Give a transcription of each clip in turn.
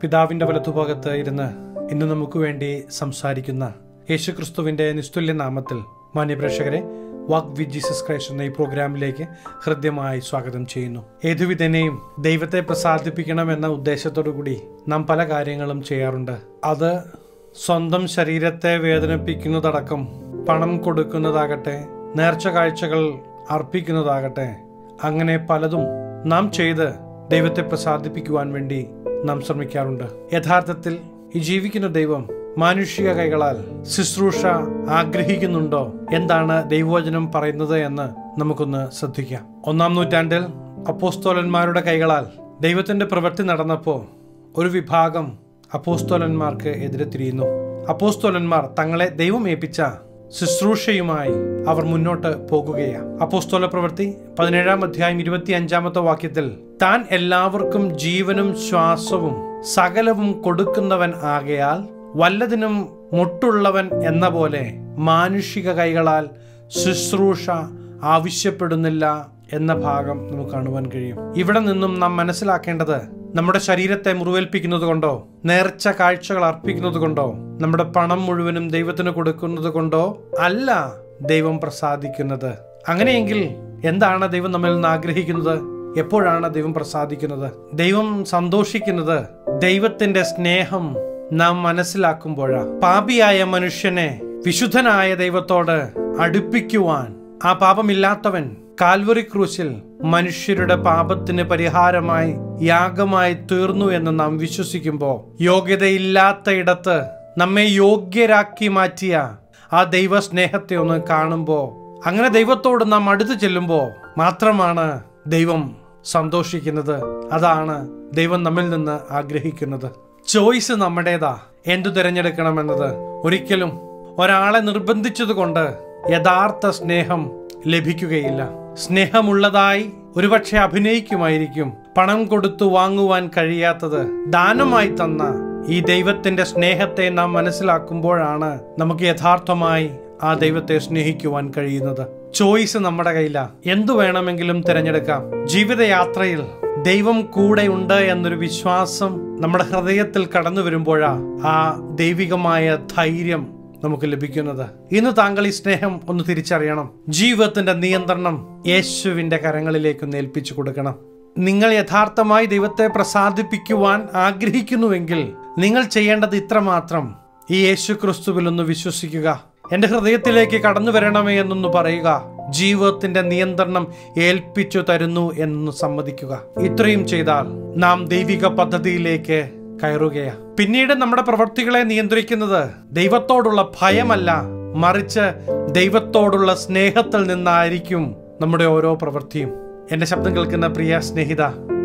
പിതാവിന്റെ വലതുഭാഗത്ത് ഇരുന്ന് ഇന്ന് നമുക്ക് വേണ്ടി സംസാരിക്കുന്ന യേശുക്രിസ്തുവിന്റെ നിസ്തുല്യ നാമത്തിൽ മാന്യപ്രേക്ഷകരെ വാക്ക് വി ജീസസ് ക്രൈസ്റ്റ് എന്ന ഈ പ്രോഗ്രാമിലേക്ക് ഹൃദ്യമായി സ്വാഗതം ചെയ്യുന്നു ഏതുവിധനെയും ദൈവത്തെ പ്രസാദിപ്പിക്കണമെന്ന ഉദ്ദേശത്തോടു കൂടി നാം പല കാര്യങ്ങളും ചെയ്യാറുണ്ട് അത് സ്വന്തം ശരീരത്തെ വേദനിപ്പിക്കുന്നതടക്കം പണം കൊടുക്കുന്നതാകട്ടെ നേർച്ച കാഴ്ചകൾ അർപ്പിക്കുന്നതാകട്ടെ അങ്ങനെ പലതും നാം ചെയ്ത് ദൈവത്തെ പ്രസാദിപ്പിക്കുവാൻ വേണ്ടി നാം ശ്രമിക്കാറുണ്ട് യഥാർത്ഥത്തിൽ ഈ ജീവിക്കുന്ന ദൈവം മാനുഷിക കൈകളാൽ ശുശ്രൂഷ ആഗ്രഹിക്കുന്നുണ്ടോ എന്താണ് ദൈവവചനം പറയുന്നത് എന്ന് നമുക്കൊന്ന് ശ്രദ്ധിക്കാം ഒന്നാം നൂറ്റാണ്ടിൽ അപ്പോസ്തോലന്മാരുടെ കൈകളാൽ ദൈവത്തിന്റെ പ്രവൃത്തി നടന്നപ്പോൾ ഒരു വിഭാഗം അപ്പോസ്തോലന്മാർക്ക് എതിരെ തിരിയുന്നു അപ്പോസ്തോലന്മാർ തങ്ങളെ ദൈവം ഏൽപ്പിച്ച ശുശ്രൂഷയുമായി അവർ മുന്നോട്ട് പോകുകയാണ് അപ്പോസ്തോല പ്രവൃത്തി പതിനേഴാം അധ്യായം ഇരുപത്തി അഞ്ചാമത്തെ വാക്യത്തിൽ താൻ എല്ലാവർക്കും ജീവനും ശ്വാസവും സകലവും കൊടുക്കുന്നവൻ ആകയാൽ വല്ലതിനും മുട്ടുള്ളവൻ എന്ന പോലെ മാനുഷിക കൈകളാൽ ശുശ്രൂഷ ആവശ്യപ്പെടുന്നില്ല എന്ന ഭാഗം നമുക്ക് കാണുവാൻ കഴിയും ഇവിടെ നിന്നും നാം മനസ്സിലാക്കേണ്ടത് നമ്മുടെ ശരീരത്തെ മുറിവേൽപ്പിക്കുന്നത് കൊണ്ടോ നേർച്ച കാഴ്ചകൾ അർപ്പിക്കുന്നത് കൊണ്ടോ നമ്മുടെ പണം മുഴുവനും ദൈവത്തിന് കൊടുക്കുന്നത് കൊണ്ടോ അല്ല ദൈവം പ്രസാദിക്കുന്നത് അങ്ങനെയെങ്കിൽ എന്താണ് ദൈവം നമ്മിൽ നിന്ന് ആഗ്രഹിക്കുന്നത് എപ്പോഴാണ് ദൈവം പ്രസാദിക്കുന്നത് ദൈവം സന്തോഷിക്കുന്നത് ദൈവത്തിന്റെ സ്നേഹം നാം മനസ്സിലാക്കുമ്പോഴാ പാപിയായ മനുഷ്യനെ വിശുദ്ധനായ ദൈവത്തോട് അടുപ്പിക്കുവാൻ ആ പാപമില്ലാത്തവൻ കാൽവറി ക്രൂശിൽ മനുഷ്യരുടെ പാപത്തിന് പരിഹാരമായി യാഗമായി തീർന്നു എന്ന് നാം വിശ്വസിക്കുമ്പോൾ യോഗ്യതയില്ലാത്ത ഇടത്ത് നമ്മെ യോഗ്യരാക്കി മാറ്റിയ ആ ദൈവ സ്നേഹത്തെ ഒന്ന് കാണുമ്പോൾ അങ്ങനെ ദൈവത്തോട് നാം അടുത്ത് ചെല്ലുമ്പോൾ മാത്രമാണ് ദൈവം സന്തോഷിക്കുന്നത് അതാണ് ദൈവം നമ്മിൽ നിന്ന് ആഗ്രഹിക്കുന്നത് ചോയ്സ് നമ്മുടേതാ എന്തു തിരഞ്ഞെടുക്കണമെന്നത് ഒരിക്കലും ഒരാളെ നിർബന്ധിച്ചത് കൊണ്ട് യഥാർത്ഥ സ്നേഹം ലഭിക്കുകയില്ല സ്നേഹമുള്ളതായി ഒരുപക്ഷെ അഭിനയിക്കുമായിരിക്കും പണം കൊടുത്തു വാങ്ങുവാൻ കഴിയാത്തത് ദാനമായി തന്ന ഈ ദൈവത്തിന്റെ സ്നേഹത്തെ നാം മനസ്സിലാക്കുമ്പോഴാണ് നമുക്ക് യഥാർത്ഥമായി ആ ദൈവത്തെ സ്നേഹിക്കുവാൻ കഴിയുന്നത് ചോയ്സ് നമ്മുടെ കയ്യില എന്തു വേണമെങ്കിലും തിരഞ്ഞെടുക്കാം ജീവിതയാത്രയിൽ ദൈവം കൂടെ ഉണ്ട് എന്നൊരു വിശ്വാസം നമ്മുടെ ഹൃദയത്തിൽ കടന്നു വരുമ്പോഴാ ആ ദൈവികമായ ധൈര്യം നമുക്ക് ലഭിക്കുന്നത് ഇന്ന് താങ്കൾ ഈ സ്നേഹം ഒന്ന് തിരിച്ചറിയണം ജീവിതത്തിന്റെ നിയന്ത്രണം യേശുവിന്റെ കരങ്ങളിലേക്ക് ഏൽപ്പിച്ചു കൊടുക്കണം നിങ്ങൾ യഥാർത്ഥമായി ദൈവത്തെ പ്രസാദിപ്പിക്കുവാൻ ആഗ്രഹിക്കുന്നുവെങ്കിൽ നിങ്ങൾ ചെയ്യേണ്ടത് ഇത്രമാത്രം ഈ യേശു ക്രിസ്തുവിൽ ഒന്ന് വിശ്വസിക്കുക എന്റെ ഹൃദയത്തിലേക്ക് കടന്നു വരണമേ എന്നൊന്ന് പറയുക ജീവിതത്തിന്റെ നിയന്ത്രണം ഏൽപ്പിച്ചു തരുന്നു എന്ന് സമ്മതിക്കുക ഇത്രയും ചെയ്താൽ നാം ദൈവിക പദ്ധതിയിലേക്ക് കയറുകയാ പിന്നീട് നമ്മുടെ പ്രവൃത്തികളെ നിയന്ത്രിക്കുന്നത് ദൈവത്തോടുള്ള ഭയമല്ല മറിച്ച് ദൈവത്തോടുള്ള സ്നേഹത്തിൽ നിന്നായിരിക്കും നമ്മുടെ ഓരോ പ്രവൃത്തിയും എന്റെ ശബ്ദം കേൾക്കുന്ന പ്രിയ സ്നേഹിത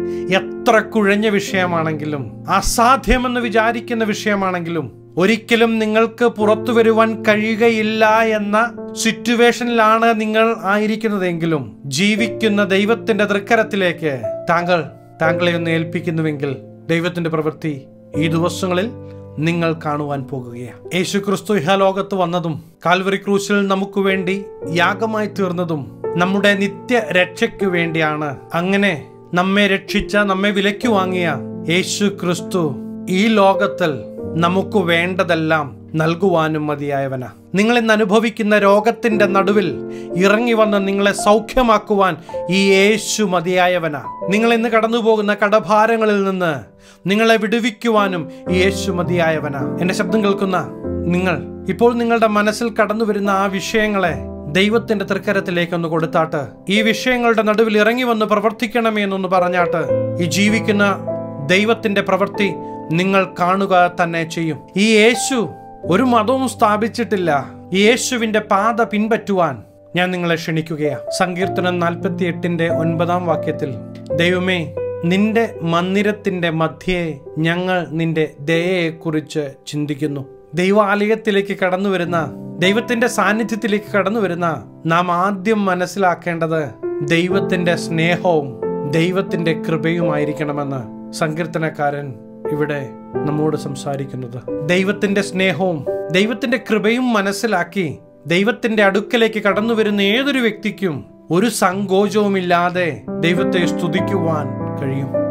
എത്ര കുഴഞ്ഞ വിഷയമാണെങ്കിലും അസാധ്യമെന്ന് വിചാരിക്കുന്ന വിഷയമാണെങ്കിലും ഒരിക്കലും നിങ്ങൾക്ക് പുറത്തു വരുവാൻ കഴിയുകയില്ല എന്ന സിറ്റുവേഷനിലാണ് നിങ്ങൾ ആയിരിക്കുന്നതെങ്കിലും ജീവിക്കുന്ന ദൈവത്തിന്റെ തൃക്കരത്തിലേക്ക് താങ്കൾ താങ്കളെ ഒന്ന് ഏൽപ്പിക്കുന്നുവെങ്കിൽ ദൈവത്തിന്റെ പ്രവൃത്തി ഈ ദിവസങ്ങളിൽ നിങ്ങൾ കാണുവാൻ പോകുകയാണ് യേശു ക്രിസ്തു ഇഹലോകത്ത് വന്നതും കാൽവറി ക്രൂശിൽ നമുക്ക് വേണ്ടി യാഗമായി തീർന്നതും നമ്മുടെ നിത്യ രക്ഷയ്ക്ക് വേണ്ടിയാണ് അങ്ങനെ നമ്മെ രക്ഷിച്ച നമ്മെ വിലയ്ക്ക് വാങ്ങിയ യേശു ക്രിസ്തു ഈ ലോകത്തിൽ നമുക്ക് വേണ്ടതെല്ലാം നൽകുവാനും മതിയായവനാ നിങ്ങൾ ഇന്ന് അനുഭവിക്കുന്ന രോഗത്തിന്റെ നടുവിൽ ഇറങ്ങി വന്ന് നിങ്ങളെ സൗഖ്യമാക്കുവാൻ ഈ യേശു മതിയായവനാ നിങ്ങൾ ഇന്ന് കടന്നു പോകുന്ന കടഭാരങ്ങളിൽ നിന്ന് നിങ്ങളെ വിടുവിക്കുവാനും ഈ യേശു മതിയായവനാ എന്റെ ശബ്ദം കേൾക്കുന്ന നിങ്ങൾ ഇപ്പോൾ നിങ്ങളുടെ മനസ്സിൽ കടന്നു വരുന്ന ആ വിഷയങ്ങളെ ദൈവത്തിന്റെ തൃക്കരത്തിലേക്ക് ഒന്ന് കൊടുത്താട്ട് ഈ വിഷയങ്ങളുടെ നടുവിൽ ഇറങ്ങി വന്ന് പ്രവർത്തിക്കണമേ എന്നൊന്ന് പറഞ്ഞാട്ട് ഈ ജീവിക്കുന്ന ദൈവത്തിന്റെ പ്രവൃത്തി നിങ്ങൾ കാണുക തന്നെ ചെയ്യും ഈ യേശു ഒരു മതവും സ്ഥാപിച്ചിട്ടില്ല ഈ യേശുവിന്റെ പാത പിൻപറ്റുവാൻ ഞാൻ നിങ്ങളെ ക്ഷണിക്കുകയാണ് സങ്കീർത്തനം നാൽപ്പത്തി എട്ടിന്റെ ഒൻപതാം വാക്യത്തിൽ ദൈവമേ നിന്റെ മന്ദിരത്തിന്റെ മധ്യേ ഞങ്ങൾ നിന്റെ ദയയെക്കുറിച്ച് ചിന്തിക്കുന്നു ദൈവാലയത്തിലേക്ക് കടന്നു വരുന്ന ദൈവത്തിന്റെ സാന്നിധ്യത്തിലേക്ക് കടന്നു വരുന്ന നാം ആദ്യം മനസ്സിലാക്കേണ്ടത് ദൈവത്തിന്റെ സ്നേഹവും ദൈവത്തിന്റെ കൃപയുമായിരിക്കണമെന്ന് സങ്കീർത്തനക്കാരൻ ഇവിടെ നമ്മോട് സംസാരിക്കുന്നത് ദൈവത്തിന്റെ സ്നേഹവും ദൈവത്തിന്റെ കൃപയും മനസ്സിലാക്കി ദൈവത്തിന്റെ അടുക്കലേക്ക് കടന്നു വരുന്ന ഏതൊരു വ്യക്തിക്കും ഒരു സങ്കോചവുമില്ലാതെ ദൈവത്തെ സ്തുതിക്കുവാൻ കഴിയും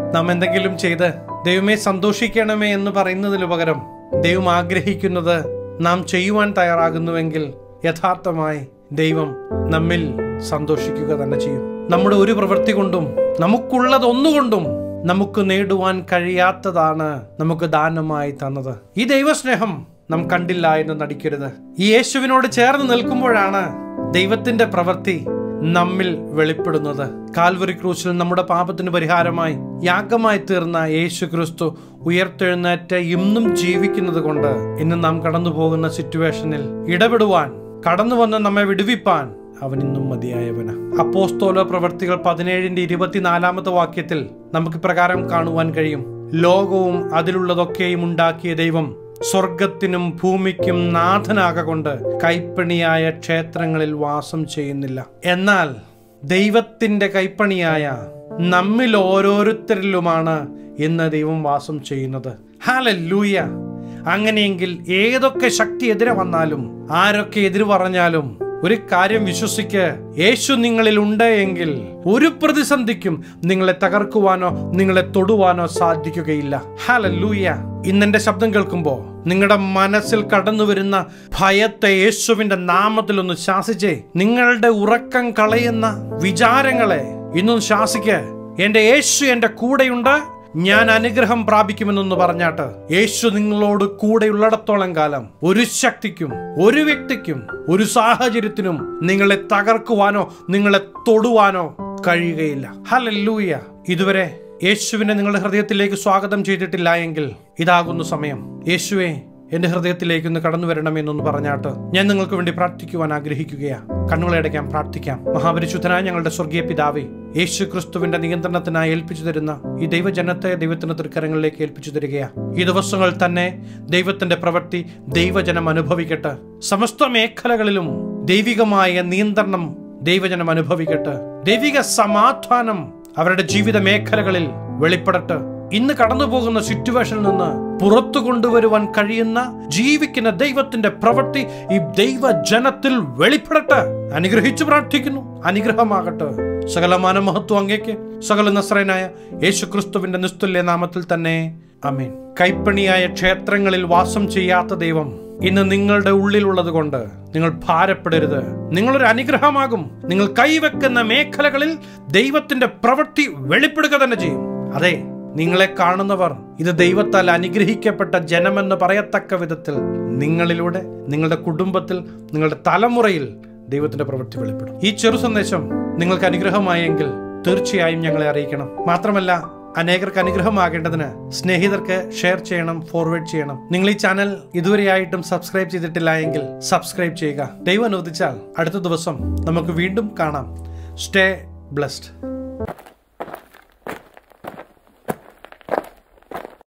നാം എന്തെങ്കിലും ചെയ്ത് ദൈവമേ സന്തോഷിക്കണമേ എന്ന് പറയുന്നതിനു പകരം ദൈവം ആഗ്രഹിക്കുന്നത് നാം ചെയ്യുവാൻ തയ്യാറാകുന്നുവെങ്കിൽ യഥാർത്ഥമായി ദൈവം നമ്മിൽ സന്തോഷിക്കുക തന്നെ ചെയ്യും നമ്മുടെ ഒരു പ്രവൃത്തി കൊണ്ടും നമുക്കുള്ളത് ഒന്നുകൊണ്ടും നമുക്ക് നേടുവാൻ കഴിയാത്തതാണ് നമുക്ക് ദാനമായി തന്നത് ഈ ദൈവസ്നേഹം നാം കണ്ടില്ല എന്ന് നടിക്കരുത് ഈ യേശുവിനോട് ചേർന്ന് നിൽക്കുമ്പോഴാണ് ദൈവത്തിന്റെ പ്രവൃത്തി നമ്മിൽ വെളിപ്പെടുന്നത് കാൽവറി ക്രൂശിൽ നമ്മുടെ പാപത്തിന് പരിഹാരമായി യാഗമായി തീർന്ന യേശു ക്രിസ്തു ഉയർത്തെഴുന്നേറ്റ് ഇന്നും ജീവിക്കുന്നത് കൊണ്ട് ഇന്ന് നാം കടന്നു പോകുന്ന സിറ്റുവേഷനിൽ ഇടപെടുവാൻ കടന്നു വന്ന് നമ്മെ വിടുവിപ്പാൻ അവൻ ഇന്നും മതിയായവന് അപ്പോസ്തോല പ്രവർത്തികൾ പതിനേഴിന്റെ ഇരുപത്തിനാലാമത്തെ വാക്യത്തിൽ നമുക്ക് പ്രകാരം കാണുവാൻ കഴിയും ലോകവും അതിലുള്ളതൊക്കെയും ഉണ്ടാക്കിയ ദൈവം സ്വർഗത്തിനും ഭൂമിക്കും നാഥനാകൊണ്ട് കൈപ്പണിയായ ക്ഷേത്രങ്ങളിൽ വാസം ചെയ്യുന്നില്ല എന്നാൽ ദൈവത്തിന്റെ കൈപ്പണിയായ നമ്മിൽ ഓരോരുത്തരിലുമാണ് ഇന്ന് ദൈവം വാസം ചെയ്യുന്നത് ഹാലൂയ അങ്ങനെയെങ്കിൽ ഏതൊക്കെ ശക്തി എതിരെ വന്നാലും ആരൊക്കെ എതിര് പറഞ്ഞാലും ഒരു കാര്യം വിശ്വസിക്ക് യേശു നിങ്ങളിൽ ഉണ്ട് എങ്കിൽ ഒരു പ്രതിസന്ധിക്കും നിങ്ങളെ തകർക്കുവാനോ നിങ്ങളെ തൊടുവാനോ സാധിക്കുകയില്ല ഹാലൂയ ഇന്നെന്റെ ശബ്ദം കേൾക്കുമ്പോ നിങ്ങളുടെ മനസ്സിൽ കടന്നു വരുന്ന ഭയത്തെ യേശുവിന്റെ നാമത്തിൽ ഒന്ന് ശാസിച്ചേ നിങ്ങളുടെ ഉറക്കം കളയുന്ന വിചാരങ്ങളെ ഇന്നൊന്ന് ശാസിക്ക് എന്റെ യേശു എന്റെ കൂടെയുണ്ട് ഞാൻ അനുഗ്രഹം പ്രാപിക്കുമെന്നൊന്ന് പറഞ്ഞാട്ട് യേശു നിങ്ങളോട് കൂടെയുള്ളിടത്തോളം കാലം ഒരു ശക്തിക്കും ഒരു വ്യക്തിക്കും ഒരു സാഹചര്യത്തിനും നിങ്ങളെ തകർക്കുവാനോ നിങ്ങളെ തൊടുവാനോ കഴിയുകയില്ല ഹലല്ലൂയ ഇതുവരെ യേശുവിനെ നിങ്ങളുടെ ഹൃദയത്തിലേക്ക് സ്വാഗതം ചെയ്തിട്ടില്ല എങ്കിൽ ഇതാകുന്നു സമയം യേശുവെ എന്റെ ഹൃദയത്തിലേക്ക് ഒന്ന് കടന്നു വരണമെന്നൊന്ന് പറഞ്ഞാട്ട് ഞാൻ നിങ്ങൾക്ക് വേണ്ടി പ്രാർത്ഥിക്കുവാൻ ആഗ്രഹിക്കുകയാ കണ്ണുകളടയ്ക്കാൻ പ്രാർത്ഥിക്കാം മഹാപരിശുദ്ധനായ ഞങ്ങളുടെ സ്വർഗീയ പിതാവേ യേശു ക്രിസ്തുവിന്റെ നിയന്ത്രണത്തിനായി ഏൽപ്പിച്ചു തരുന്ന ഈ ദൈവജനത്തെ ദൈവത്തിന്റെ തൃക്കരങ്ങളിലേക്ക് ഏൽപ്പിച്ചു തരികയാ ഈ ദിവസങ്ങൾ തന്നെ ദൈവത്തിന്റെ പ്രവൃത്തി ദൈവജനം അനുഭവിക്കട്ടെ സമസ്ത മേഖലകളിലും ദൈവികമായ നിയന്ത്രണം ദൈവജനം അനുഭവിക്കട്ടെ ദൈവിക സമാധാനം അവരുടെ ജീവിത മേഖലകളിൽ വെളിപ്പെടട്ടെ ഇന്ന് കടന്നു പോകുന്ന സിറ്റുവേഷനിൽ നിന്ന് പുറത്തു കൊണ്ടുവരുവാൻ കഴിയുന്ന ജീവിക്കുന്ന ദൈവത്തിന്റെ പ്രവൃത്തി ഈ ദൈവജനത്തിൽ വെളിപ്പെടട്ടെ അനുഗ്രഹിച്ചു പ്രാർത്ഥിക്കുന്നു അനുഗ്രഹമാകട്ടെ സകലമാന മഹത്വം അങ്ങേക്ക് സകല നസ്രനായ യേശു ക്രിസ്തുവിന്റെ നിസ്തുല്യ നാമത്തിൽ തന്നെ അമീൻ കൈപ്പണിയായ ക്ഷേത്രങ്ങളിൽ വാസം ചെയ്യാത്ത ദൈവം ഇന്ന് നിങ്ങളുടെ ഉള്ളിലുള്ളത് കൊണ്ട് നിങ്ങൾ ഭാരപ്പെടരുത് നിങ്ങളൊരു അനുഗ്രഹമാകും നിങ്ങൾ കൈവെക്കുന്ന മേഖലകളിൽ ദൈവത്തിന്റെ പ്രവൃത്തി വെളിപ്പെടുക തന്നെ ചെയ്യും അതെ നിങ്ങളെ കാണുന്നവർ ഇത് ദൈവത്താൽ അനുഗ്രഹിക്കപ്പെട്ട ജനമെന്ന് പറയത്തക്ക വിധത്തിൽ നിങ്ങളിലൂടെ നിങ്ങളുടെ കുടുംബത്തിൽ നിങ്ങളുടെ തലമുറയിൽ ദൈവത്തിന്റെ പ്രവൃത്തി വെളിപ്പെടും ഈ ചെറു സന്ദേശം നിങ്ങൾക്ക് അനുഗ്രഹമായെങ്കിൽ തീർച്ചയായും ഞങ്ങളെ അറിയിക്കണം മാത്രമല്ല അനേകർക്ക് അനുഗ്രഹമാകേണ്ടതിന് സ്നേഹിതർക്ക് ഷെയർ ചെയ്യണം ഫോർവേഡ് ചെയ്യണം നിങ്ങൾ ഈ ചാനൽ ഇതുവരെയായിട്ടും സബ്സ്ക്രൈബ് ചെയ്തിട്ടില്ല എങ്കിൽ സബ്സ്ക്രൈബ് ചെയ്യുക ദൈവം അനുവദിച്ചാൽ അടുത്ത ദിവസം നമുക്ക് വീണ്ടും കാണാം സ്റ്റേ ബ്ലസ്ഡ്